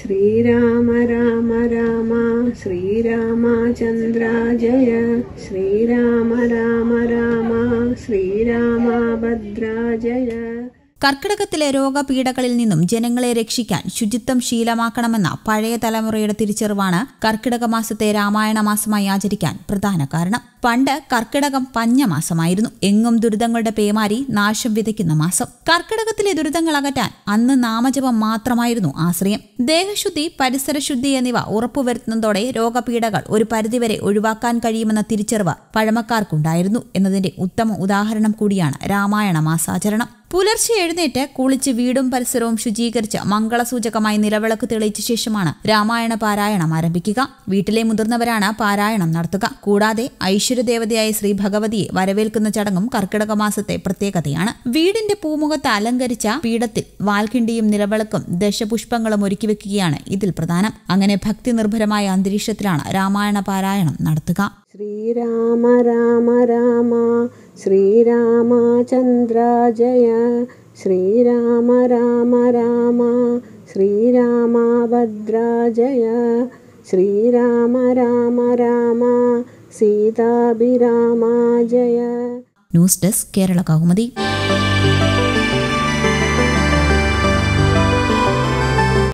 ശ്രീരാമ രാമ രാമ ശ്രീരാമചന്ദ്ര ജയ ശ്രീരാമ രാമ രാമ ശ്രീരാമഭദ്ര ജയ കർക്കിടകത്തിലെ രോഗപീഠകളിൽ നിന്നും ജനങ്ങളെ രക്ഷിക്കാൻ ശുചിത്വം ശീലമാക്കണമെന്ന പഴയ തലമുറയുടെ തിരിച്ചറിവാണ് കർക്കിടക മാസത്തെ രാമായണ മാസമായി ആചരിക്കാൻ പ്രധാന കാരണം പണ്ട് കർക്കിടകം പഞ്ഞമാസമായിരുന്നു എങ്ങും ദുരിതങ്ങളുടെ പേമാരി നാശം വിതയ്ക്കുന്ന മാസം കർക്കിടകത്തിലെ ദുരിതങ്ങൾ അകറ്റാൻ അന്ന് നാമജപം മാത്രമായിരുന്നു ആശ്രയം ദേഹശുദ്ധി പരിസരശുദ്ധി എന്നിവ ഉറപ്പുവരുത്തുന്നതോടെ രോഗപീഠകൾ ഒരു പരിധിവരെ ഒഴിവാക്കാൻ കഴിയുമെന്ന തിരിച്ചറിവ് പഴമക്കാർക്കുണ്ടായിരുന്നു എന്നതിന്റെ ഉത്തമ ഉദാഹരണം കൂടിയാണ് രാമായണ മാസാചരണം പുലർച്ചെ എഴുന്നേറ്റ് കുളിച്ച് വീടും പരിസരവും ശുചീകരിച്ച് മംഗളസൂചകമായി നിലവിളക്ക് തെളിയിച്ച ശേഷമാണ് രാമായണ പാരായണം ആരംഭിക്കുക വീട്ടിലെ മുതിർന്നവരാണ് പാരായണം നടത്തുക കൂടാതെ ഐശ്വര്യദേവതയായ ശ്രീ ഭഗവതിയെ വരവേൽക്കുന്ന ചടങ്ങും കർക്കിടക മാസത്തെ പ്രത്യേകതയാണ് വീടിന്റെ പൂമുഖത്ത് അലങ്കരിച്ച പീഠത്തിൽ വാൽക്കിണ്ടിയും നിലവിളക്കും ദശപുഷ്പങ്ങളും ഒരുക്കി വെക്കുകയാണ് ഇതിൽ പ്രധാനം അങ്ങനെ ഭക്തി നിർഭരമായ അന്തരീക്ഷത്തിലാണ് രാമായണ പാരായണം നടത്തുക ശ്രീരാമ രാമ രാമ ശ്രീരാമചന്ദ്ര ജയ ശ്രീരാമ രാമ രാമ ശ്രീരാമഭദ്ര ജയ ശ്രീരാമ രാമ രാമ സീതാഭിരാമ ജയ ന്യൂസ് ഡെസ്ക് കേരള കൗമുദി